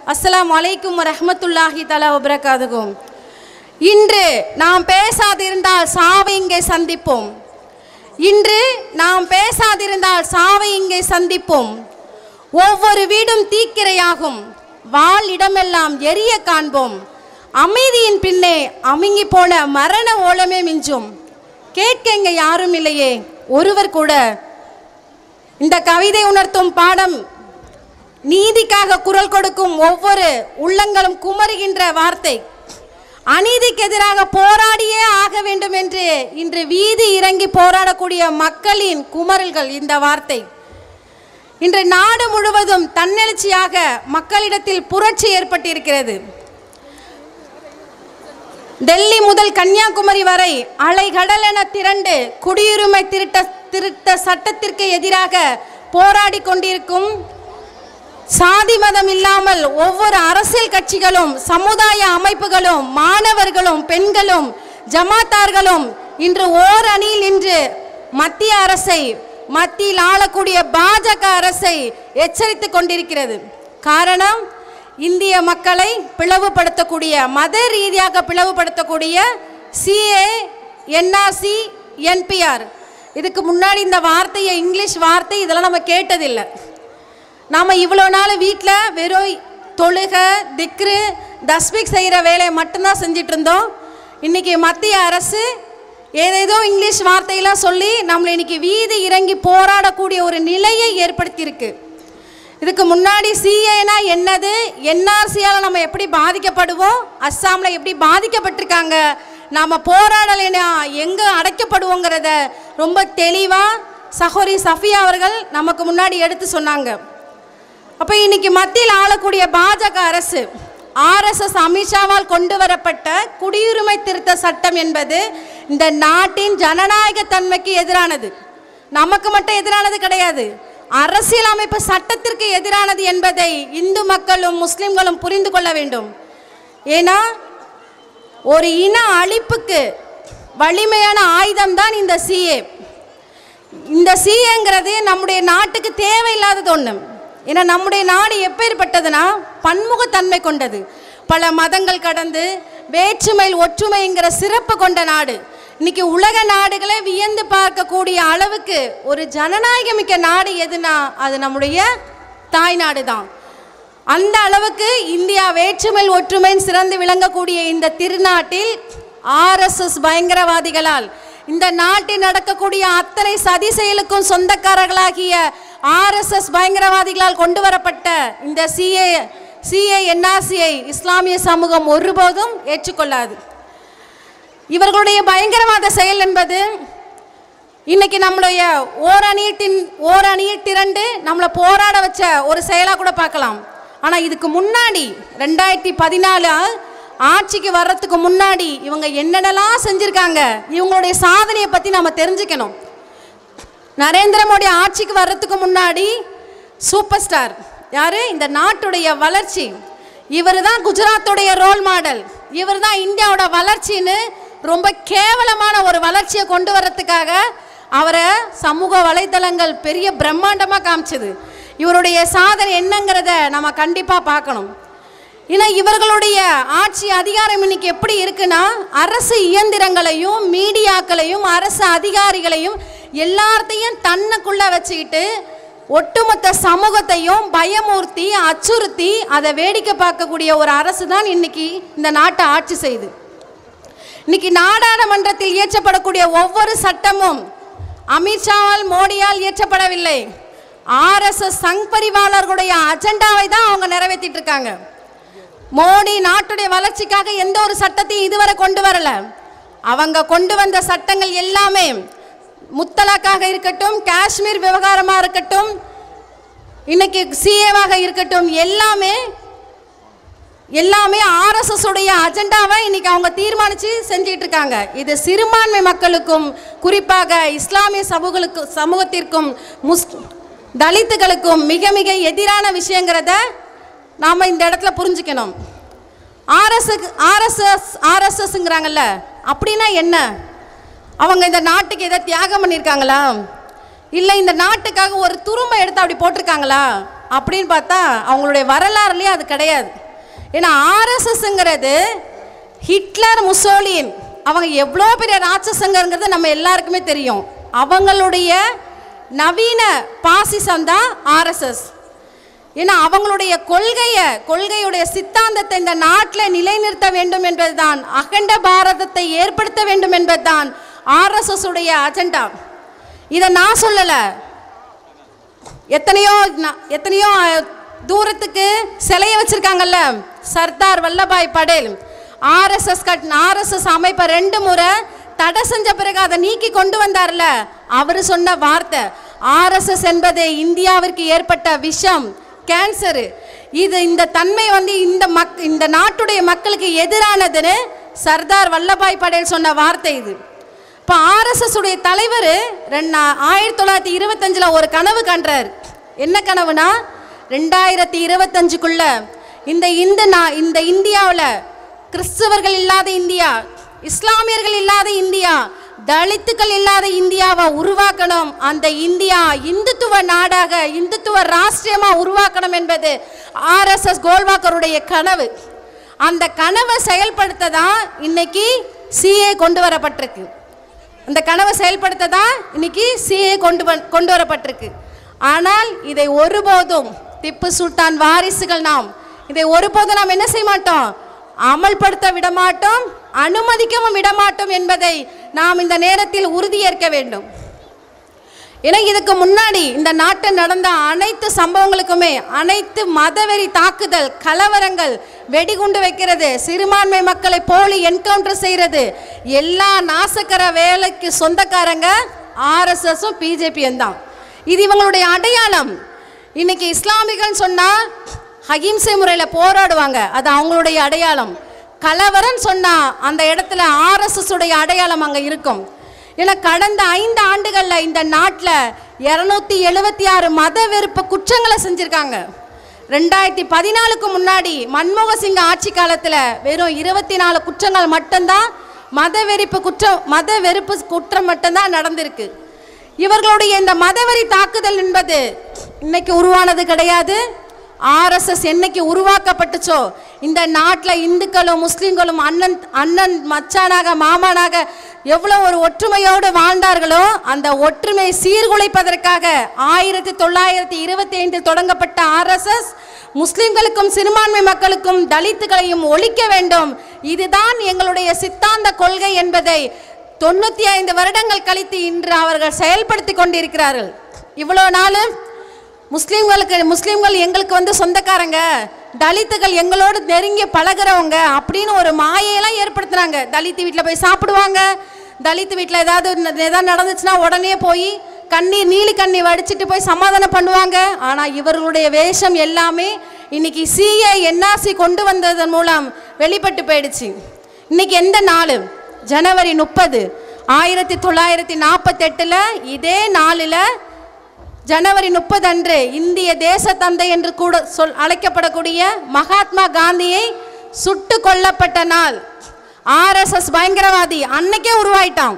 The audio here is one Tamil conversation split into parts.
அஸ்ஸலாமு அலைக்கும் வரஹ்மத்துல்லாஹி தலா வபரகாதுகும் இன்று நாம் பேசாதிருந்தால் சாவை இங்கே சந்திப்போம் இன்று நாம் பேசாதிருந்தால் சாவை இங்கே சந்திப்போம் ஒவ்வொரு வீடும் தீக்கிரையாகும் வாழ் இடமெல்லாம் எரிய காண்போம் அமைதியின் பின்னே அமுங்கி போன மரண ஓலமே மிஞ்சும் கேட்க இங்க யாரும் இல்லையே ஒருவர் கூட இந்த கவிதை உணர்த்தும் பாடம் நீதிக்காக குரல் கொடுக்கும் ஒவ்வொரு உள்ளங்களும் குமருகின்ற வார்த்தை அநீதிக்கு எதிராக போராடியே ஆக வேண்டும் என்று இன்று வீதி இறங்கி போராடக்கூடிய மக்களின் குமரல்கள் இந்த வார்த்தை இன்று நாடு முழுவதும் தன்னெழுச்சியாக மக்களிடத்தில் புரட்சி ஏற்பட்டிருக்கிறது டெல்லி முதல் கன்னியாகுமரி வரை அலைகடல் என திரண்டு குடியுரிமை திருட்ட திருத்த சட்டத்திற்கு எதிராக போராடி கொண்டிருக்கும் சாதி மதம் இல்லாமல் ஒவ்வொரு அரசியல் கட்சிகளும் சமுதாய அமைப்புகளும் மாணவர்களும் பெண்களும் ஜமாத்தார்களும் இன்று ஓர் அணியில் நின்று மத்திய அரசை மத்தியில் ஆளக்கூடிய பாஜக அரசை எச்சரித்துக் கொண்டிருக்கிறது காரணம் இந்திய மக்களை பிளவுபடுத்தக்கூடிய மத ரீதியாக பிளவுபடுத்தக்கூடிய சிஏ என்ஆர்சி என்பிஆர் இதுக்கு முன்னாடி இந்த வார்த்தையை இங்கிலீஷ் வார்த்தை இதெல்லாம் நம்ம கேட்டதில்லை நாம் இவ்வளோ நாள் வீட்டில் வெறும் தொழுக திக்ரு தஸ்பிக் செய்கிற வேலையை மட்டும்தான் செஞ்சிட்டு இருந்தோம் இன்றைக்கி மத்திய அரசு ஏதேதோ இங்கிலீஷ் வார்த்தையெல்லாம் சொல்லி நம்மளை இன்னைக்கு வீதி இறங்கி போராடக்கூடிய ஒரு நிலையை ஏற்படுத்தியிருக்கு இதுக்கு முன்னாடி சிஏனா என்னது என்ஆர்சியால் நம்ம எப்படி பாதிக்கப்படுவோம் அஸ்ஸாமில் எப்படி பாதிக்கப்பட்டிருக்காங்க நாம் போராடலைன்னா எங்கே அடைக்கப்படுவோங்கிறத ரொம்ப தெளிவாக சஹோரி சஃபியா அவர்கள் நமக்கு முன்னாடி எடுத்து சொன்னாங்க அப்போ இன்னைக்கு மத்தியில் ஆளக்கூடிய பாஜக அரசு ஆர்எஸ்எஸ் அமித்ஷாவால் கொண்டு வரப்பட்ட குடியுரிமை திருத்த சட்டம் என்பது இந்த நாட்டின் ஜனநாயக தன்மைக்கு எதிரானது நமக்கு மட்டும் எதிரானது கிடையாது அரசியலமைப்பு சட்டத்திற்கு எதிரானது என்பதை இந்து மக்களும் முஸ்லிம்களும் புரிந்து கொள்ள வேண்டும் ஏன்னா ஒரு இன அழிப்புக்கு வலிமையான ஆயுதம் தான் இந்த சிஏ இந்த சிஏங்கிறது நம்முடைய நாட்டுக்கு தேவையில்லாதது ஒன்று ஏன்னா நம்முடைய நாடு எப்பேற்பட்டதுன்னா பன்முகத்தன்மை கொண்டது பல மதங்கள் கடந்து வேற்றுமையில் ஒற்றுமைங்கிற சிறப்பு கொண்ட நாடு இன்னைக்கு உலக நாடுகளே வியந்து பார்க்கக்கூடிய அளவுக்கு ஒரு ஜனநாயகமிக்க நாடு எதுனா அது நம்முடைய தாய்நாடு தான் அந்த அளவுக்கு இந்தியா வேற்றுமையில் ஒற்றுமைன்னு சிறந்து விளங்கக்கூடிய இந்த திருநாட்டில் ஆர்எஸ்எஸ் பயங்கரவாதிகளால் இந்த நாட்டில் நடக்கக்கூடிய அத்தனை சதி செயலுக்கும் சொந்தக்காரர்களாகிய ஆர்எஸ்எஸ் பயங்கரவாதிகளால் கொண்டு வரப்பட்ட இந்த சிஏ சிஏ என்ஆர்சியை இஸ்லாமிய சமூகம் ஒருபோதும் ஏற்றுக்கொள்ளாது இவர்களுடைய பயங்கரவாத செயல் என்பது இன்னைக்கு நம்மளுடைய ஓரணியில் தின் ஓரணியில் திரண்டு நம்மளை போராட வச்ச ஒரு செயலாக கூட பார்க்கலாம் ஆனால் இதுக்கு முன்னாடி ரெண்டாயிரத்தி பதினாலு ஆட்சிக்கு வர்றதுக்கு முன்னாடி இவங்க என்னென்னலாம் செஞ்சுருக்காங்க இவங்களுடைய சாதனையை பற்றி நம்ம தெரிஞ்சுக்கணும் நரேந்திர மோடி ஆட்சிக்கு வர்றதுக்கு முன்னாடி சூப்பர் ஸ்டார் யாரு இந்த நாட்டுடைய வளர்ச்சி இவர் தான் குஜராத்துடைய ரோல் மாடல் இவர் தான் இந்தியாவோட வளர்ச்சின்னு ரொம்ப கேவலமான ஒரு வளர்ச்சியை கொண்டு வர்றதுக்காக அவரை சமூக வலைதளங்கள் பெரிய பிரம்மாண்டமாக காமிச்சது இவருடைய சாதனை என்னங்கிறத நம்ம கண்டிப்பாக பார்க்கணும் ஏன்னா இவர்களுடைய ஆட்சி அதிகாரம் இன்னைக்கு எப்படி இருக்குன்னா அரசு இயந்திரங்களையும் மீடியாக்களையும் அரசு அதிகாரிகளையும் எல்லாத்தையும் தன்னுக்குள்ள வச்சுக்கிட்டு ஒட்டுமொத்த சமூகத்தையும் பயமூர்த்தி அச்சுறுத்தி அதை வேடிக்கை பார்க்கக்கூடிய ஒரு அரசு தான் இன்னைக்கு இந்த நாட்டை ஆட்சி செய்யுது இன்னைக்கு நாடாளுமன்றத்தில் இயற்றப்படக்கூடிய ஒவ்வொரு சட்டமும் அமித்ஷாவால் மோடியால் இயற்றப்படவில்லை ஆர்எஸ்எஸ் சங் பரிவாளர்களுடைய அஜெண்டாவை தான் அவங்க நிறைவேற்றிட்டு இருக்காங்க மோடி நாட்டுடைய வளர்ச்சிக்காக எந்த ஒரு சட்டத்தையும் இதுவரை கொண்டு வரல அவங்க கொண்டு வந்த சட்டங்கள் எல்லாமே முத்தலாக்காக இருக்கட்டும் காஷ்மீர் விவகாரமாக இருக்கட்டும் இன்னைக்கு சிஏவாக இருக்கட்டும் எல்லாமே எல்லாமே ஆர்எஸ்எஸ் உடைய அஜெண்டாவை இன்னைக்கு அவங்க தீர்மானித்து செஞ்சிட்டு இருக்காங்க இது சிறுபான்மை மக்களுக்கும் குறிப்பாக இஸ்லாமிய சமூகங்களுக்கு சமூகத்திற்கும் முஸ் தலித்துகளுக்கும் மிக மிக எதிரான விஷயங்கிறத நாம் இந்த இடத்துல புரிஞ்சுக்கணும் ஆர்எஸ்எஸ் ஆர்எஸ்எஸ் ஆர்எஸ்எஸ்ங்கிறாங்கல்ல அப்படின்னா என்ன அவங்க இந்த நாட்டுக்கு எதை தியாகம் பண்ணியிருக்காங்களா இல்லை இந்த நாட்டுக்காக ஒரு துரும்பை எடுத்து அப்படி போட்டிருக்காங்களா அப்படின்னு பார்த்தா அவங்களுடைய வரலாறுலேயே அது கிடையாது ஏன்னா ஆர்எஸ்எஸ்ங்கிறது ஹிட்லர் முசோலின் அவங்க எவ்வளோ பெரிய ராட்சசங்கிறது நம்ம எல்லாருக்குமே தெரியும் அவங்களுடைய நவீன பாசிசம் தான் ஆர்எஸ்எஸ் ஏன்னா அவங்களுடைய கொள்கையை கொள்கையுடைய சித்தாந்தத்தை இந்த நாட்டில் நிலைநிறுத்த வேண்டும் என்பதுதான் அகண்ட பாரதத்தை ஏற்படுத்த வேண்டும் என்பதுதான் ஆர்எஸ்எஸ் உடைய அஜெண்டா இதை நான் சொல்லலை எத்தனையோ நா- எத்தனையோ அஹ், தூரத்துக்கு சிலைய வச்சிருக்காங்கல்ல சர்தார் வல்லபாய் படேல் ஆர்எஸ்எஸ் கட் ஆர்எஸ்எஸ் அமைப்பை ரெண்டு முறை தடை செஞ்ச பிறகு அதை நீக்கி கொண்டு வந்தார்ல அவர் சொன்ன வார்த்தை ஆர்எஸ்எஸ் என்பது இந்தியாவிற்கு ஏற்பட்ட விஷம் கேன்சரு இது இந்த தன்மை வந்து இந்த மக் இந்த நாட்டுடைய மக்களுக்கு எதிரானதுன்னு சர்தார் வல்லபாய் படேல் சொன்ன வார்த்தை இது இப்போ ஆர்எஸ்எஸ் உடைய தலைவர் ரெண்டு ஆயிரத்தி தொள்ளாயிரத்தி இருபத்தஞ்சில் ஒரு கனவு கண்டார் என்ன கனவுனா ரெண்டாயிரத்தி இருபத்தஞ்சுக்குள்ள இந்த இந்த நா இந்த இந்தியாவில் கிறிஸ்தவர்கள் இல்லாத இந்தியா இஸ்லாமியர்கள் இல்லாத இந்தியா தலித்துக்கள் இல்லாத இந்தியாவை உருவாக்கணும் அந்த இந்தியா இந்துத்துவ நாடாக இந்துத்துவ ராஷ்டிரியமாக உருவாக்கணும் என்பது ஆர்எஸ்எஸ் கோல்வாக்கருடைய கனவு அந்த கனவை செயல்படுத்த தான் இன்னைக்கு சிஏ கொண்டு வரப்பட்டிருக்கு அந்த கனவை செயல்படுத்த தான் இன்னைக்கு சிஏ கொண்டு வந்- கொண்டு வரப்பட்டிருக்கு ஆனால் இதை ஒருபோதும் திப்பு சுல்தான் வாரிசுகள் நாம் இதை ஒருபோதும் நாம் என்ன செய்ய மாட்டோம் அமல்படுத்த விடமாட்டோம் அனுமதிக்கவும் விடமாட்டோம் என்பதை நாம் இந்த நேரத்தில் உறுதியேற்க வேண்டும் ஏன்னா இதுக்கு முன்னாடி இந்த நாட்டில் நடந்த அனைத்து சம்பவங்களுக்குமே அனைத்து மதவெறி தாக்குதல் கலவரங்கள் வெடிகுண்டு வைக்கிறது சிறுபான்மை மக்களை போலி என்கவுண்டர் செய்கிறது எல்லா நாசக்கர வேலைக்கு சொந்தக்காரங்க ஆர்எஸ்எஸும் பிஜேபியும் தான் இது இவங்களுடைய அடையாளம் இன்னைக்கு இஸ்லாமிகள் சொன்னால் அகிம்சை முறையில் போராடுவாங்க அது அவங்களுடைய அடையாளம் கலவரம் சொன்னால் அந்த இடத்துல ஆர்எஸ்எஸ் உடைய அடையாளம் அங்கே இருக்கும் ஏன்னா கடந்த ஐந்து ஆண்டுகளில் இந்த நாட்டில் இரநூத்தி எழுபத்தி ஆறு மத வெறுப்பு குற்றங்களை செஞ்சுருக்காங்க ரெண்டாயிரத்தி பதினாலுக்கு முன்னாடி மன்மோகன் சிங் ஆட்சி காலத்தில் வெறும் இருபத்தி நாலு குற்றங்கள் மட்டும்தான் மத வெறுப்பு குற்றம் மத வெறுப்பு குற்றம் மட்டும்தான் நடந்திருக்கு இவர்களுடைய இந்த மதவெறி தாக்குதல் என்பது இன்னைக்கு உருவானது கிடையாது ஆர்எஸ்எஸ் என்னைக்கு உருவாக்கப்பட்டுச்சோ இந்த நாட்டில் இந்துக்களும் முஸ்லீம்களும் அண்ணன் அண்ணன் மச்சானாக மாமானாக எவ்வளோ ஒரு ஒற்றுமையோடு வாழ்ந்தார்களோ அந்த ஒற்றுமை சீர்குலைப்பதற்காக ஆயிரத்தி தொள்ளாயிரத்தி இருபத்தி ஐந்தில் தொடங்கப்பட்ட ஆர்எஸ்எஸ் முஸ்லிம்களுக்கும் சிறுபான்மை மக்களுக்கும் தலித்துகளையும் ஒழிக்க வேண்டும் இதுதான் எங்களுடைய சித்தாந்த கொள்கை என்பதை தொண்ணூற்றி ஐந்து வருடங்கள் கழித்து இன்று அவர்கள் செயல்படுத்தி கொண்டிருக்கிறார்கள் இவ்வளோ நாளும் முஸ்லீம்களுக்கு முஸ்லீம்கள் எங்களுக்கு வந்து சொந்தக்காரங்க தலித்துகள் எங்களோடு நெருங்கி பழகுறவங்க அப்படின்னு ஒரு மாயையெல்லாம் ஏற்படுத்துனாங்க தலித்து வீட்டில் போய் சாப்பிடுவாங்க தலித்து வீட்டில் ஏதாவது ந- ஏதாவது நடந்துச்சுன்னா உடனே போய் கண்ணீர் நீலி கண்ணீர் வடிச்சிட்டு போய் சமாதானம் பண்ணுவாங்க ஆனால் இவர்களுடைய வேஷம் எல்லாமே இன்னைக்கு சிஏ என்ஆர்சி கொண்டு வந்ததன் மூலம் வெளிப்பட்டு போயிடுச்சு இன்னைக்கு எந்த நாள் ஜனவரி முப்பது ஆயிரத்தி தொள்ளாயிரத்தி நாற்பத்தெட்டில் இதே நாளில் ஜனவரி முப்பது அன்று இந்திய தேச தந்தை என்று கூட சொல் அழைக்கப்படக்கூடிய மகாத்மா காந்தியை சுட்டு கொல்லப்பட்ட நாள் ஆர்எஸ்எஸ் பயங்கரவாதி அன்னைக்கே உருவாயிட்டான்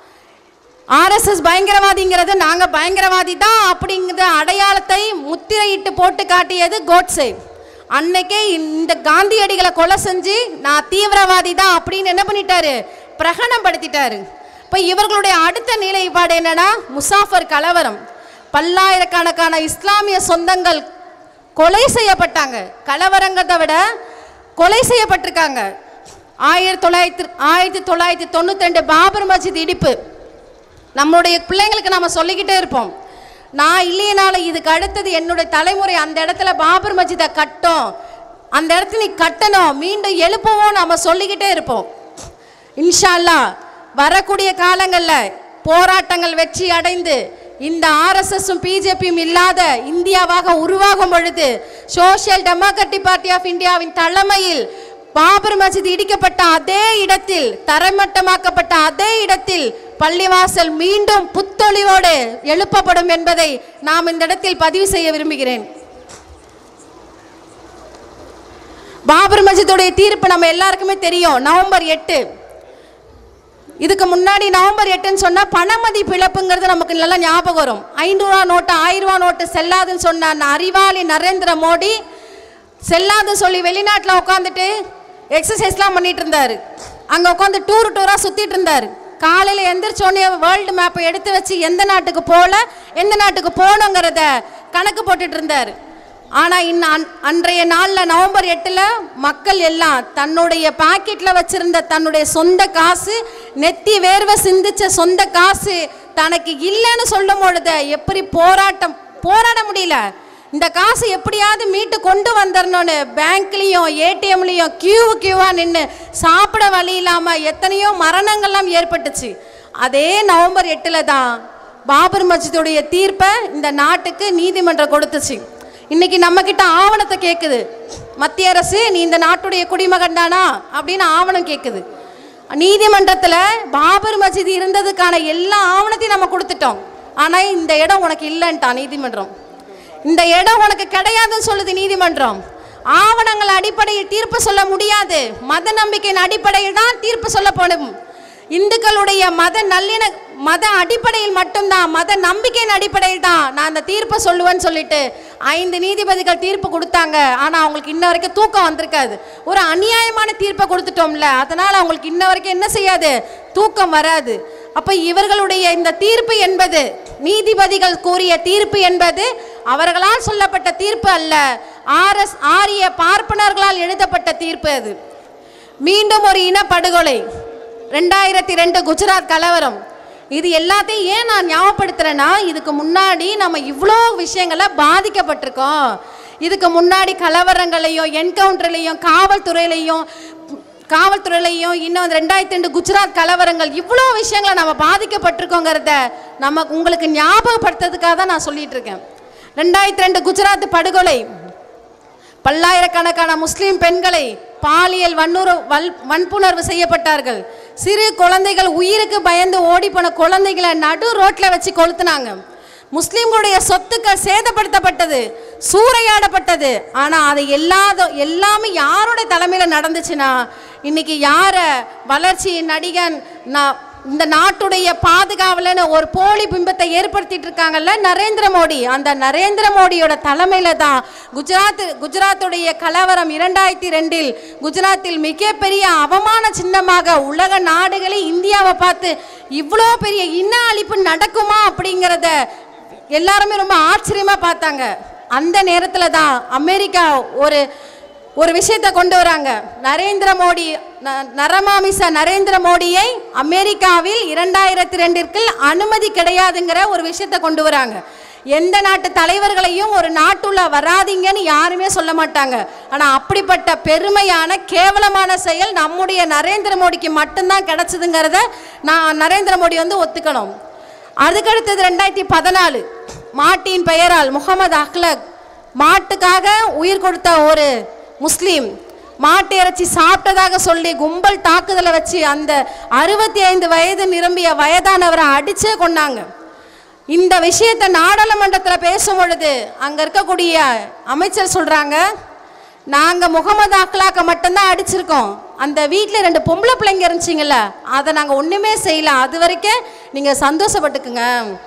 ஆர்எஸ்எஸ் பயங்கரவாதிங்கிறது நாங்கள் பயங்கரவாதி தான் அப்படிங்கிற அடையாளத்தை முத்திரையிட்டு போட்டு காட்டியது கோட்ஸே அன்னைக்கே இந்த காந்தியடிகளை கொலை செஞ்சு நான் தீவிரவாதி தான் அப்படின்னு என்ன பண்ணிட்டாரு பிரகடனப்படுத்திட்டாரு இப்போ இவர்களுடைய அடுத்த நிலைப்பாடு என்னன்னா முசாஃபர் கலவரம் பல்லாயிரக்கணக்கான இஸ்லாமிய சொந்தங்கள் கொலை செய்யப்பட்டாங்க கலவரங்கிறதை விட கொலை செய்யப்பட்டிருக்காங்க ஆயிரத்தி தொள்ளாயிரத்தி ஆயிரத்தி தொள்ளாயிரத்தி தொண்ணூற்றி ரெண்டு பாபர் மஸ்ஜித் இடிப்பு நம்மளுடைய பிள்ளைங்களுக்கு நம்ம சொல்லிக்கிட்டே இருப்போம் நான் இல்லையனால இதுக்கு அடுத்தது என்னுடைய தலைமுறை அந்த இடத்துல பாபர் மஸ்ஜிதை கட்டும் அந்த இடத்துல நீ கட்டணும் மீண்டும் எழுப்பவும் நம்ம சொல்லிக்கிட்டே இருப்போம் இன்ஷா அல்லாஹ் வரக்கூடிய காலங்களில் போராட்டங்கள் வெற்றி அடைந்து இந்த ஆர்எஸ்எஸும் பிஜேபியும் இல்லாத இந்தியாவாக உருவாகும் பொழுது சோஷியல் டெமோக்ராட்டிக் பார்ட்டி ஆஃப் இந்தியாவின் தலைமையில் பாபர் மஸ்ஜித் இடிக்கப்பட்ட அதே இடத்தில் தரைமட்டமாக்கப்பட்ட அதே இடத்தில் பள்ளிவாசல் மீண்டும் புத்தொழிவோடு எழுப்பப்படும் என்பதை நாம் இந்த இடத்தில் பதிவு செய்ய விரும்புகிறேன் பாபர் மஸ்ஜிதுடைய தீர்ப்பு நம்ம எல்லாருக்குமே தெரியும் நவம்பர் எட்டு இதுக்கு முன்னாடி நவம்பர் எட்டுன்னு சொன்னா பணமதிப்பு இழப்புங்கிறது நமக்கு நல்லா ஞாபகம் வரும் ஐநூறுரூவா நோட்டு ஆயிரம் ரூபா நோட்டு செல்லாதுன்னு சொன்ன அந்த அறிவாளி நரேந்திர மோடி செல்லாது சொல்லி வெளிநாட்டில் உட்காந்துட்டு எக்ஸசைஸ்லாம் பண்ணிட்டு இருந்தாரு அங்கே உட்காந்து டூர் டூராக சுற்றிட்டு இருந்தாரு காலையில் எந்திரிச்சோடனே வேர்ல்டு மேப்பை எடுத்து வச்சு எந்த நாட்டுக்கு போகல எந்த நாட்டுக்கு போகணுங்கிறத கணக்கு போட்டுட்டு இருந்தார் ஆனால் இன்ன அன் அன்றைய நாளில் நவம்பர் எட்டில் மக்கள் எல்லாம் தன்னுடைய பாக்கெட்டில் வச்சிருந்த தன்னுடைய சொந்த காசு நெத்தி வேர்வை சிந்திச்ச சொந்த காசு தனக்கு இல்லைன்னு சொல்லும் பொழுது எப்படி போராட்டம் போராட முடியல இந்த காசு எப்படியாவது மீட்டு கொண்டு வந்துடணும்னு பேங்க்லேயும் ஏடிஎம்லேயும் கியூ கியூவாக நின்று சாப்பிட வழி இல்லாமல் எத்தனையோ மரணங்கள்லாம் ஏற்பட்டுச்சு அதே நவம்பர் எட்டில் தான் பாபர் மஸ்ஜிதுடைய தீர்ப்பை இந்த நாட்டுக்கு நீதிமன்றம் கொடுத்துச்சு இன்னைக்கு நம்ம கிட்ட ஆவணத்தை கேட்குது மத்திய அரசு நீ இந்த நாட்டுடைய குடிமகன் தானா அப்படின்னு ஆவணம் கேட்குது நீதிமன்றத்தில் பாபர் மஸ்ஜித் இருந்ததுக்கான எல்லா ஆவணத்தையும் நம்ம கொடுத்துட்டோம் ஆனால் இந்த இடம் உனக்கு இல்லைன்ட்டான் நீதிமன்றம் இந்த இடம் உனக்கு கிடையாதுன்னு சொல்லுது நீதிமன்றம் ஆவணங்கள் அடிப்படையில் தீர்ப்பு சொல்ல முடியாது மத நம்பிக்கையின் அடிப்படையில் தான் தீர்ப்பு சொல்லப்படும் இந்துக்களுடைய மத நல்லிண மத அடிப்படையில் மட்டும்தான் மத நம்பிக்கையின் அடிப்படையில் தான் நான் அந்த தீர்ப்பை சொல்லுவேன்னு சொல்லிட்டு ஐந்து நீதிபதிகள் தீர்ப்பு கொடுத்தாங்க ஆனால் அவங்களுக்கு இன்ன வரைக்கும் தூக்கம் வந்திருக்காது ஒரு அநியாயமான தீர்ப்பை கொடுத்துட்டோம்ல அதனால் அவங்களுக்கு இன்ன வரைக்கும் என்ன செய்யாது தூக்கம் வராது அப்போ இவர்களுடைய இந்த தீர்ப்பு என்பது நீதிபதிகள் கூறிய தீர்ப்பு என்பது அவர்களால் சொல்லப்பட்ட தீர்ப்பு அல்ல ஆர்எஸ் ஆரிய பார்ப்பனர்களால் எழுதப்பட்ட தீர்ப்பு அது மீண்டும் ஒரு இனப்படுகொலை ரெண்டாயிரத்தி ரெண்டு குஜராத் கலவரம் இது எல்லாத்தையும் ஏன் நான் ஞாபகப்படுத்துறேன்னா இதுக்கு முன்னாடி நம்ம இவ்வளோ விஷயங்கள பாதிக்கப்பட்டிருக்கோம் இதுக்கு முன்னாடி கலவரங்களையும் என்கவுண்டர்லையும் காவல்துறையிலையும் காவல்துறையிலையும் இன்னும் ரெண்டாயிரத்தி ரெண்டு குஜராத் கலவரங்கள் இவ்வளோ விஷயங்களை நம்ம பாதிக்கப்பட்டிருக்கோங்கிறத நம்ம உங்களுக்கு ஞாபகப்படுத்துறதுக்காக தான் நான் சொல்லிட்டு இருக்கேன் ரெண்டாயிரத்தி ரெண்டு குஜராத் படுகொலை பல்லாயிரக்கணக்கான முஸ்லிம் பெண்களை பாலியல் வன்முறு வல் வன்புணர்வு செய்யப்பட்டார்கள் சிறு குழந்தைகள் உயிருக்கு பயந்து ஓடி போன குழந்தைகளை நடு ரோட்ல வச்சு கொளுத்துனாங்க முஸ்லிம்களுடைய சொத்துக்கள் சேதப்படுத்தப்பட்டது சூறையாடப்பட்டது ஆனால் அது எல்லாத எல்லாமே யாரோட தலைமையில் நடந்துச்சுன்னா இன்னைக்கு யார வளர்ச்சி நடிகன் நான் இந்த நாட்டுடைய பாதுகாவலன்னு ஒரு போலி பிம்பத்தை ஏற்படுத்திட்டு இருக்காங்கல்ல நரேந்திர மோடி அந்த நரேந்திர மோடியோட தலைமையில தான் குஜராத் குஜராத்துடைய கலவரம் இரண்டாயிரத்தி ரெண்டில் குஜராத்தில் மிகப்பெரிய அவமான சின்னமாக உலக நாடுகளே இந்தியாவை பார்த்து இவ்வளோ பெரிய இன அழிப்பு நடக்குமா அப்படிங்கிறத எல்லாருமே ரொம்ப ஆச்சரியமா பார்த்தாங்க அந்த நேரத்தில் தான் அமெரிக்கா ஒரு ஒரு விஷயத்தை கொண்டு வராங்க நரேந்திர மோடி ந- நரமாமிச நரேந்திர மோடியை அமெரிக்காவில் இரண்டாயிரத்தி ரெண்டிற்கு அனுமதி கிடையாதுங்கிற ஒரு விஷயத்தை கொண்டு வராங்க எந்த நாட்டு தலைவர்களையும் ஒரு நாட்டுள்ள வராதீங்கன்னு யாருமே சொல்ல மாட்டாங்க ஆனால் அப்படிப்பட்ட பெருமையான கேவலமான செயல் நம்முடைய நரேந்திர மோடிக்கு மட்டும்தான் கிடைச்சதுங்கிறத நான் நரேந்திர மோடி வந்து ஒத்துக்கணும் அதுக்கடுத்தது ரெண்டாயிரத்தி பதினாலு மாட்டின் பெயரால் முகமது அக்லக் மாட்டுக்காக உயிர் கொடுத்த ஒரு முஸ்லீம் மாட்டு இறைச்சி சாப்பிட்டதாக சொல்லி கும்பல் தாக்குதலை வச்சு அந்த அறுபத்தி ஐந்து வயது நிரம்பிய வயதானவரை அடிச்சே கொண்டாங்க இந்த விஷயத்தை நாடாளுமன்றத்தில் பேசும் பொழுது அங்கே இருக்கக்கூடிய அமைச்சர் சொல்கிறாங்க நாங்கள் முகமது அக்லாக்க மட்டும்தான் அடிச்சிருக்கோம் அந்த வீட்டில் ரெண்டு பொம்பளை பிள்ளைங்க இருந்துச்சிங்கல்ல அதை நாங்கள் ஒன்றுமே செய்யல அது வரைக்கும் நீங்கள் சந்தோஷப்பட்டுக்குங்க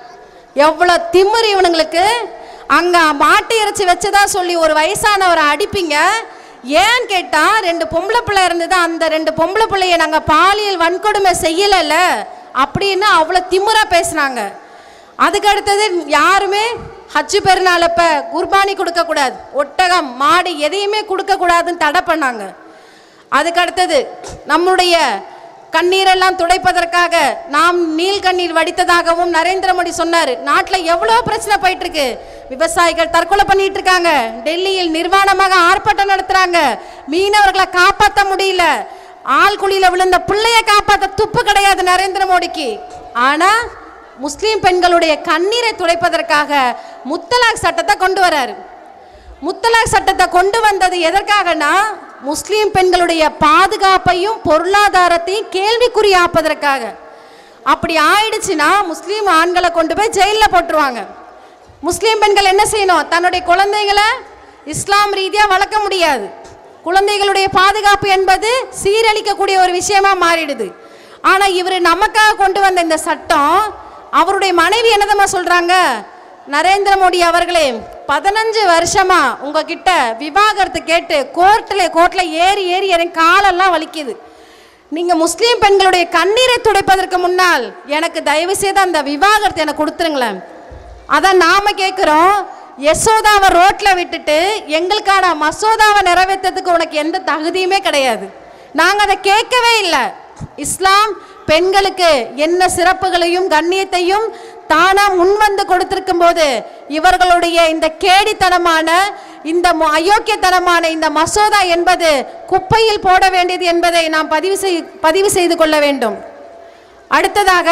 எவ்வளோ திமிரு இவனுங்களுக்கு அங்கே மாட்டு இறைச்சி வச்சதா சொல்லி ஒரு வயசானவரை அடிப்பீங்க ஏன்னு கேட்டால் ரெண்டு பொம்பளை பிள்ளை இருந்தது அந்த ரெண்டு பொம்பளை பிள்ளைய நாங்கள் பாலியல் வன்கொடுமை செய்யலைல்ல அப்படின்னு அவ்வளோ திமிரா பேசுனாங்க அதுக்கு அடுத்தது யாருமே ஹஜ்ஜு பெருநாள் அப்ப குர்பானி கொடுக்கக்கூடாது ஒட்டகம் மாடு எதையுமே கொடுக்கக்கூடாதுன்னு தடை பண்ணாங்க அதுக்கு அடுத்தது நம்முடைய கண்ணீரெல்லாம் துடைப்பதற்காக நாம் நீல் கண்ணீர் வடித்ததாகவும் நரேந்திர மோடி சொன்னார் நாட்டில் எவ்வளோ பிரச்சனை போயிட்டு இருக்கு விவசாயிகள் தற்கொலை பண்ணிட்டு இருக்காங்க டெல்லியில் நிர்வாணமாக ஆர்ப்பாட்டம் நடத்துறாங்க மீனவர்களை காப்பாற்ற முடியல ஆழ்குழியில விழுந்த பிள்ளைய காப்பாற்ற துப்பு கிடையாது நரேந்திர மோடிக்கு ஆனா முஸ்லீம் பெண்களுடைய கண்ணீரை துடைப்பதற்காக முத்தலாக் சட்டத்தை கொண்டு வராரு முத்தலாக் சட்டத்தை கொண்டு வந்தது எதற்காகனா முஸ்லீம் பெண்களுடைய பாதுகாப்பையும் பொருளாதாரத்தையும் கேள்விக்குறியாப்பதற்காக அப்படி ஆயிடுச்சுன்னா முஸ்லீம் ஆண்களை கொண்டு போய் ஜெயிலில் போட்டுருவாங்க முஸ்லீம் பெண்கள் என்ன செய்யணும் தன்னுடைய குழந்தைகளை இஸ்லாம் ரீதியாக வளர்க்க முடியாது குழந்தைகளுடைய பாதுகாப்பு என்பது சீரழிக்கக்கூடிய ஒரு விஷயமா மாறிடுது ஆனால் இவர் நமக்காக கொண்டு வந்த இந்த சட்டம் அவருடைய மனைவி என்னதம்மா சொல்கிறாங்க நரேந்திர மோடி அவர்களே பதினஞ்சு வருஷமா உங்ககிட்ட விவாகரத்து கேட்டு கோர்ட்டில் கோர்ட்டில் ஏறி ஏறி எனக்கு காலெல்லாம் வலிக்குது நீங்கள் முஸ்லீம் பெண்களுடைய கண்ணீரை துடைப்பதற்கு முன்னால் எனக்கு தயவு செய்து அந்த விவாகரத்தை எனக்கு கொடுத்துருங்களேன் அதான் நாம கேட்குறோம் யசோதாவை ரோட்டில் விட்டுட்டு எங்களுக்கான மசோதாவை நிறைவேற்றதுக்கு உனக்கு எந்த தகுதியுமே கிடையாது நாங்கள் அதை கேட்கவே இல்லை இஸ்லாம் பெண்களுக்கு என்ன சிறப்புகளையும் கண்ணியத்தையும் தானா முன்வந்து கொடுத்திருக்கும் போது இவர்களுடைய இந்த கேடித்தனமான இந்த மு- அயோக்கியத்தனமான இந்த மசோதா என்பது குப்பையில் போட வேண்டியது என்பதை நாம் பதிவு செய் பதிவு செய்து கொள்ள வேண்டும் அடுத்ததாக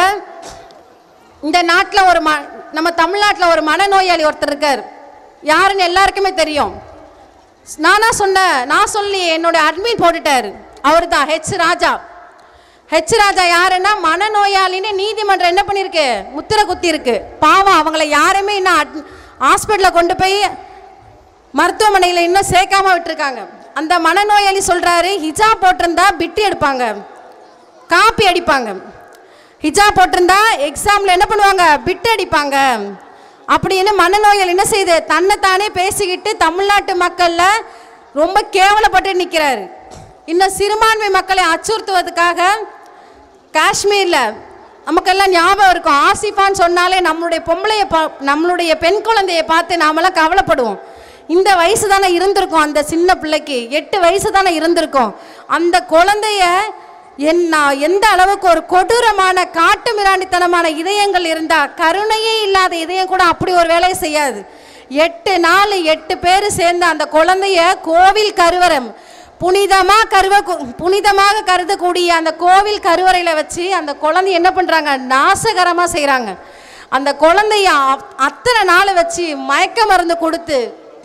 இந்த நாட்டில் ஒரு ம நம்ம தமிழ்நாட்டில் ஒரு மனநோயாளி ஒருத்தர் இருக்கார் யாருன்னு எல்லாருக்குமே தெரியும் நானா சொன்னேன் நான் சொல்லி என்னோட அட்மின் போட்டுட்டார் அவர் தான் ஹெச் ராஜா ஹெச் ராஜா யாருன்னா மனநோயாளின்னு நீதிமன்றம் என்ன பண்ணியிருக்கு முத்திரை குத்தி இருக்கு பாவம் அவங்கள யாருமே இன்னும் ஹாஸ்பிட்டலில் கொண்டு போய் மருத்துவமனையில் இன்னும் சேர்க்காம விட்டுருக்காங்க அந்த மனநோயாளி சொல்றாரு ஹிஜாப் போட்டிருந்தா பிட்டு எடுப்பாங்க காப்பி அடிப்பாங்க ஹிஜாப் போட்டிருந்தா எக்ஸாமில் என்ன பண்ணுவாங்க பிட்டு அடிப்பாங்க அப்படின்னு மனநோயாளி என்ன செய்யுது தன்னைத்தானே பேசிக்கிட்டு தமிழ்நாட்டு மக்களில் ரொம்ப கேவலப்பட்டு நிற்கிறாரு இன்னும் சிறுபான்மை மக்களை அச்சுறுத்துவதற்காக காஷ்மீரில் நமக்கெல்லாம் ஞாபகம் இருக்கும் ஆசிஃபான்னு சொன்னாலே நம்மளுடைய பொம்பளைய பா நம்மளுடைய பெண் குழந்தையை பார்த்து நாமெல்லாம் கவலைப்படுவோம் இந்த வயசு தானே இருந்திருக்கும் அந்த சின்ன பிள்ளைக்கு எட்டு வயசு தானே இருந்திருக்கும் அந்த குழந்தைய என்ன எந்த அளவுக்கு ஒரு கொடூரமான காட்டு மிராண்டித்தனமான இதயங்கள் இருந்தா கருணையே இல்லாத இதயம் கூட அப்படி ஒரு வேலையை செய்யாது எட்டு நாள் எட்டு பேர் சேர்ந்து அந்த குழந்தைய கோவில் கருவறம் புனிதமா கருவ புனிதமாக கருதக்கூடிய அந்த கோவில் கருவறையில வச்சு அந்த குழந்தை என்ன பண்றாங்க நாசகரமா செய்றாங்க அந்த குழந்தைய அ- அத்தனை நாள் வச்சு மயக்க மருந்து கொடுத்து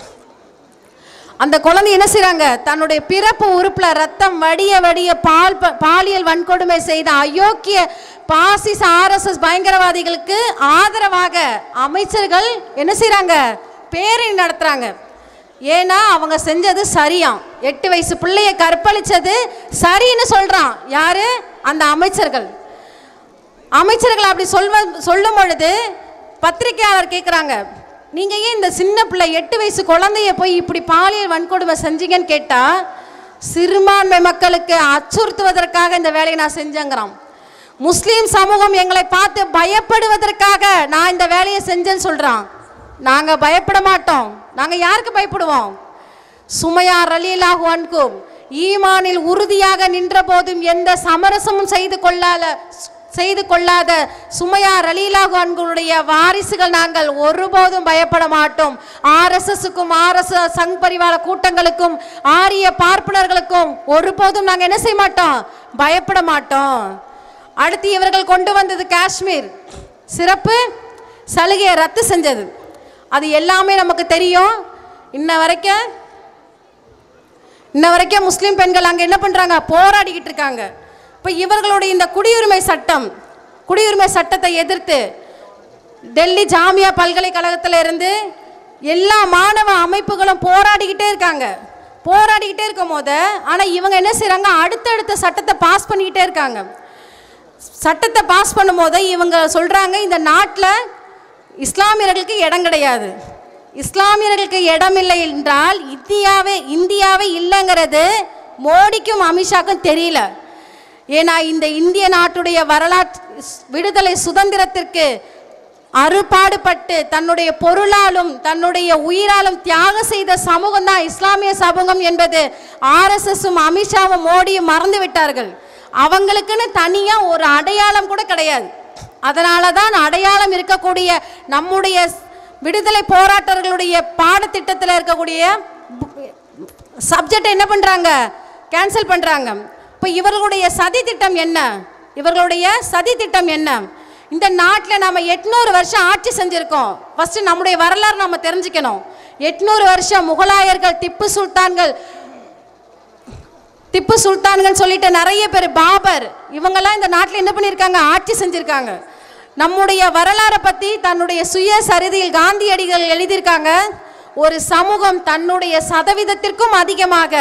அந்த குழந்தை என்ன செய்றாங்க தன்னுடைய பிறப்பு உறுப்புல ரத்தம் வடிய வடிய பால் ப- பாலியல் வன்கொடுமை செய்த அயோக்கிய பாசிஸ் ஆர்எஸ்எஸ் பயங்கரவாதிகளுக்கு ஆதரவாக அமைச்சர்கள் என்ன செய்றாங்க பேரணி நடத்துறாங்க ஏன்னா அவங்க செஞ்சது சரியாம் எட்டு வயசு பிள்ளைய கற்பழிச்சது சரின்னு சொல்றான் யாரு அந்த அமைச்சர்கள் அமைச்சர்கள் அப்படி சொல்வ சொல்லும் பொழுது பத்திரிகையாளர் கேட்குறாங்க நீங்க ஏன் இந்த சின்ன பிள்ளை எட்டு வயசு குழந்தைய போய் இப்படி பாலியல் வன்கொடுமை செஞ்சீங்கன்னு கேட்டா சிறுபான்மை மக்களுக்கு அச்சுறுத்துவதற்காக இந்த வேலையை நான் செஞ்சேங்கிறான் முஸ்லீம் சமூகம் எங்களை பார்த்து பயப்படுவதற்காக நான் இந்த வேலையை செஞ்சேன்னு சொல்றான் நாங்க பயப்பட மாட்டோம் நாங்க யாருக்கு பயப்படுவோம் சுமையா ரலீலாஹு அன்கும் ஈமானில் உறுதியாக நின்ற போதும் எந்த சமரசமும் செய்து கொள்ளாத செய்து கொள்ளாத சுமையா ரலீலாஹு அன்குடைய வாரிசுகள் நாங்கள் ஒருபோதும் பயப்பட மாட்டோம் ஆர்எஸ்எஸ்க்கும் ஆர்எஸ் சங் பரிவார கூட்டங்களுக்கும் ஆரிய பார்ப்பனர்களுக்கும் ஒருபோதும் நாங்கள் என்ன செய்ய மாட்டோம் பயப்பட மாட்டோம் அடுத்து இவர்கள் கொண்டு வந்தது காஷ்மீர் சிறப்பு சலுகையை ரத்து செஞ்சது அது எல்லாமே நமக்கு தெரியும் இன்ன வரைக்கும் இன்ன வரைக்கும் முஸ்லீம் பெண்கள் அங்கே என்ன பண்ணுறாங்க போராடிக்கிட்டு இருக்காங்க இப்போ இவர்களுடைய இந்த குடியுரிமை சட்டம் குடியுரிமை சட்டத்தை எதிர்த்து டெல்லி ஜாமியா பல்கலைக்கழகத்தில் இருந்து எல்லா மாணவ அமைப்புகளும் போராடிக்கிட்டே இருக்காங்க போராடிக்கிட்டே இருக்கும் போது ஆனால் இவங்க என்ன செய்கிறாங்க அடுத்தடுத்த சட்டத்தை பாஸ் பண்ணிக்கிட்டே இருக்காங்க சட்டத்தை பாஸ் பண்ணும்போது இவங்க சொல்கிறாங்க இந்த நாட்டில் இஸ்லாமியர்களுக்கு இடம் கிடையாது இஸ்லாமியர்களுக்கு இடம் இல்லை என்றால் இந்தியாவே இந்தியாவே இல்லைங்கிறது மோடிக்கும் அமித்ஷாக்கும் தெரியல ஏன்னா இந்த இந்திய நாட்டுடைய வரலாற்று விடுதலை சுதந்திரத்திற்கு அறுபாடுபட்டு தன்னுடைய பொருளாலும் தன்னுடைய உயிராலும் தியாகம் செய்த சமூகம் தான் இஸ்லாமிய சமூகம் என்பது ஆர்எஸ்எஸும் அமித்ஷாவும் மோடியும் மறந்து விட்டார்கள் அவங்களுக்குன்னு தனியாக ஒரு அடையாளம் கூட கிடையாது அதனால தான் அடையாளம் இருக்கக்கூடிய நம்முடைய விடுதலை போராட்டர்களுடைய பாடத்திட்டத்தில் இருக்கக்கூடிய சப்ஜெக்ட் என்ன பண்ணுறாங்க கேன்சல் பண்ணுறாங்க இப்போ இவர்களுடைய சதி திட்டம் என்ன இவர்களுடைய சதி திட்டம் என்ன இந்த நாட்டில் நாம எட்நூறு வருஷம் ஆட்சி செஞ்சுருக்கோம் ஃபஸ்ட்டு நம்முடைய வரலாறு நம்ம தெரிஞ்சுக்கணும் எட்நூறு வருஷம் முகலாயர்கள் திப்பு சுல்தான்கள் திப்பு சுல்தான்கள் சொல்லிட்டு நிறைய பேர் பாபர் இவங்கெல்லாம் இந்த நாட்டில் என்ன பண்ணியிருக்காங்க ஆட்சி செஞ்சுருக்காங்க நம்முடைய வரலாறை பற்றி தன்னுடைய சுய சரிதையில் காந்தியடிகள் எழுதியிருக்காங்க ஒரு சமூகம் தன்னுடைய சதவீதத்திற்கும் அதிகமாக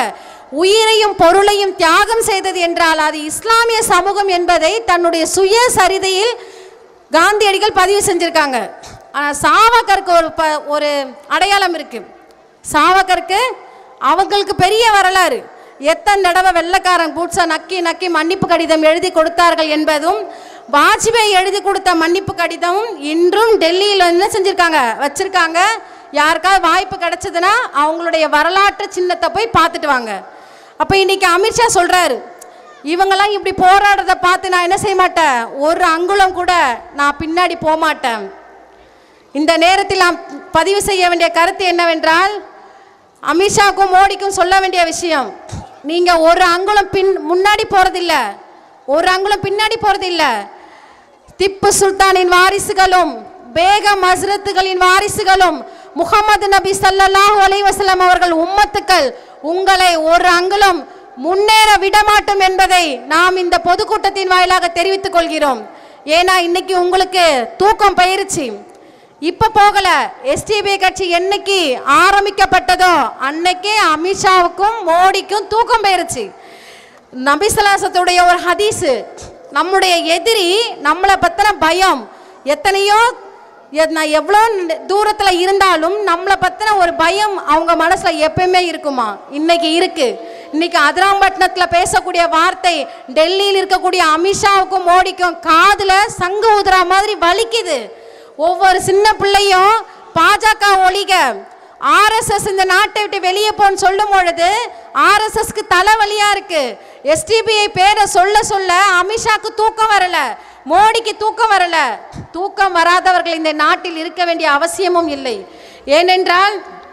உயிரையும் பொருளையும் தியாகம் செய்தது என்றால் அது இஸ்லாமிய சமூகம் என்பதை தன்னுடைய சுய சரிதையில் காந்தியடிகள் பதிவு செஞ்சிருக்காங்க ஆனால் சாவகருக்கு ஒரு ப ஒரு அடையாளம் இருக்கு சாவகருக்கு அவங்களுக்கு பெரிய வரலாறு எத்தனை தடவை வெள்ளைக்காரன் பூட்ஸை நக்கி நக்கி மன்னிப்பு கடிதம் எழுதி கொடுத்தார்கள் என்பதும் வாஜ்பாய் எழுதி கொடுத்த மன்னிப்பு கடிதமும் இன்றும் டெல்லியில் என்ன செஞ்சுருக்காங்க வச்சிருக்காங்க யாருக்காவது வாய்ப்பு கிடைச்சதுன்னா அவங்களுடைய வரலாற்று சின்னத்தை போய் பார்த்துட்டு வாங்க அப்போ இன்னைக்கு அமித்ஷா சொல்றாரு இவங்கெல்லாம் இப்படி போராடுறத பார்த்து நான் என்ன செய்ய மாட்டேன் ஒரு அங்குலம் கூட நான் பின்னாடி போக மாட்டேன் இந்த நேரத்தில் நாம் பதிவு செய்ய வேண்டிய கருத்து என்னவென்றால் அமித்ஷாக்கும் மோடிக்கும் சொல்ல வேண்டிய விஷயம் நீங்க ஒரு அங்குலம் பின் முன்னாடி போறதில்ல ஒரு அங்குலம் பின்னாடி போறதில்ல திப்பு சுல்தானின் வாரிசுகளும் பேகம் ஹஸ்ரத்துகளின் வாரிசுகளும் முகமது நபி ஸல்லல்லாஹு அலைஹி வஸல்லம் அவர்கள் உம்மத்துக்கள் உங்களை ஒரு அங்குலம் முன்னேற விடமாட்டோம் என்பதை நாம் இந்த பொதுக்கூட்டத்தின் வாயிலாக தெரிவித்துக் கொள்கிறோம் ஏன்னா இன்னைக்கு உங்களுக்கு தூக்கம் பயிருச்சு இப்ப போகல எஸ்டிபி கட்சி என்னைக்கு ஆரம்பிக்கப்பட்டதோ அன்னைக்கே அமித்ஷாவுக்கும் மோடிக்கும் தூக்கம் போயிருச்சு நபிசலாசத்துடைய ஒரு ஹதீஸு நம்முடைய எதிரி நம்மளை பத்தின பயம் எத்தனையோ எ- நான் எவ்வளோ தூரத்தில் இருந்தாலும் நம்மளை பற்றின ஒரு பயம் அவங்க மனசில் எப்பயுமே இருக்குமா இன்னைக்கு இருக்கு இன்னைக்கு அதிராம்பட்டினத்தில் பேசக்கூடிய வார்த்தை டெல்லியில் இருக்கக்கூடிய அமித்ஷாவுக்கும் மோடிக்கும் காதில் சங்கு ஊதுற மாதிரி வலிக்குது ஒவ்வொரு சின்ன பிள்ளையும் பாஜக ஒழிக ஆர்எஸ்எஸ் இந்த நாட்டை விட்டு வெளியே போன்னு சொல்லும் பொழுது ஆர்எஸ்எஸ்க்கு தலைவலியா இருக்கு எஸ்டிபிஐ பேரை சொல்ல சொல்ல அமித்ஷாக்கு தூக்கம் வரல மோடிக்கு தூக்கம் வரல தூக்கம் வராதவர்கள் இந்த நாட்டில் இருக்க வேண்டிய அவசியமும் இல்லை ஏனென்றால்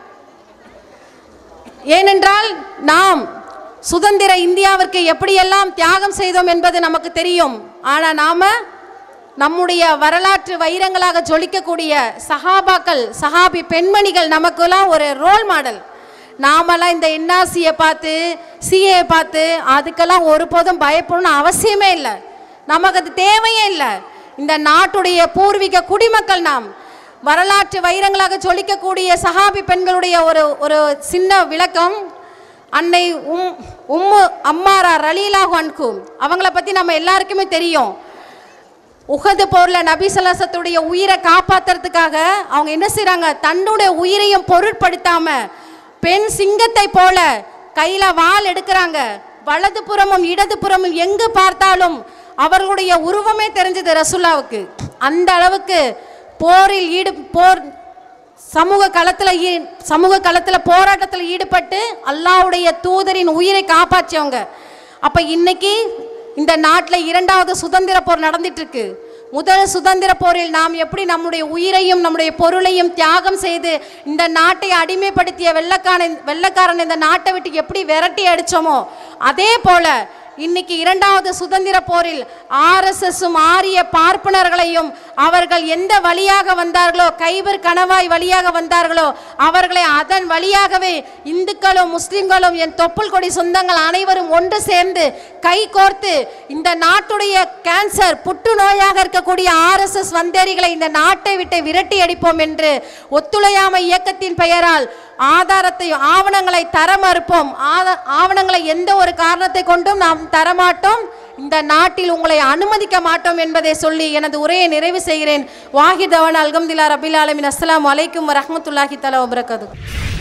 ஏனென்றால் நாம் சுதந்திர இந்தியாவிற்கு எப்படியெல்லாம் தியாகம் செய்தோம் என்பது நமக்கு தெரியும் ஆனால் நாம நம்முடைய வரலாற்று வைரங்களாக ஜொலிக்கக்கூடிய சஹாபாக்கள் சஹாபி பெண்மணிகள் நமக்கெல்லாம் ஒரு ரோல் மாடல் நாமெல்லாம் இந்த என்ஆர்சியை பார்த்து சிஏ பார்த்து அதுக்கெல்லாம் ஒருபோதும் பயப்படணும்னு அவசியமே இல்லை நமக்கு அது தேவையே இல்லை இந்த நாட்டுடைய பூர்வீக குடிமக்கள் நாம் வரலாற்று வைரங்களாக ஜொலிக்கக்கூடிய சஹாபி பெண்களுடைய ஒரு ஒரு சின்ன விளக்கம் அன்னை உம் உம்மு அம்மாரா ரலீலாஹு அன்கு அவங்கள பற்றி நம்ம எல்லாருக்குமே தெரியும் உகது போர்ல நபி ஸல்லல்லாஹு உயிரை காப்பாத்துறதுக்காக அவங்க என்ன செய்றாங்க தன்னுடைய உயிரையும் பொருட்படுத்தாம பெண் சிங்கத்தை போல கையில வாள் எடுக்கிறாங்க வலது புறமும் இடது புறமும் எங்கு பார்த்தாலும் அவர்களுடைய உருவமே தெரிஞ்சது ரசுல்லாவுக்கு அந்த அளவுக்கு போரில் ஈடு போர் சமூக களத்தில் ஈ சமூக களத்தில் போராட்டத்தில் ஈடுபட்டு அல்லாஹ்வுடைய தூதரின் உயிரை காப்பாற்றியவங்க அப்போ இன்னைக்கு இந்த நாட்டில் இரண்டாவது சுதந்திர போர் நடந்துட்டு இருக்கு முதல் சுதந்திர போரில் நாம் எப்படி நம்முடைய உயிரையும் நம்முடைய பொருளையும் தியாகம் செய்து இந்த நாட்டை அடிமைப்படுத்திய வெள்ளக்காரன் வெள்ளக்காரன் இந்த நாட்டை விட்டு எப்படி விரட்டி அடிச்சோமோ அதே போல இன்னைக்கு இரண்டாவது சுதந்திர போரில் ஆர்எஸ்எஸும் ஆரிய பார்ப்பனர்களையும் அவர்கள் எந்த வழியாக வந்தார்களோ கைபர் கணவாய் வழியாக வந்தார்களோ அவர்களை அதன் வழியாகவே இந்துக்களும் முஸ்லிம்களும் என் தொப்புள் கொடி சொந்தங்கள் அனைவரும் ஒன்று சேர்ந்து கை கோர்த்து இந்த நாட்டுடைய கேன்சர் புற்றுநோயாக இருக்கக்கூடிய ஆர்எஸ்எஸ் வந்தேரிகளை இந்த நாட்டை விட்டு விரட்டி அடிப்போம் என்று ஒத்துழையாமை இயக்கத்தின் பெயரால் ஆதாரத்தை ஆவணங்களை தர மறுப்போம் ஆத- ஆவணங்களை எந்த ஒரு காரணத்தை கொண்டும் நாம் தரமாட்டோம் இந்த நாட்டில் உங்களை அனுமதிக்க மாட்டோம் என்பதை சொல்லி எனது உரையை நிறைவு செய்கிறேன் வாஹித் அவன் அல்கம்தில்லா ரபில் ஆலமின் அஸ்ஸலாமு அலைக்கும் வரஹ்மத்துல்லாஹி தலா வபரகாத்து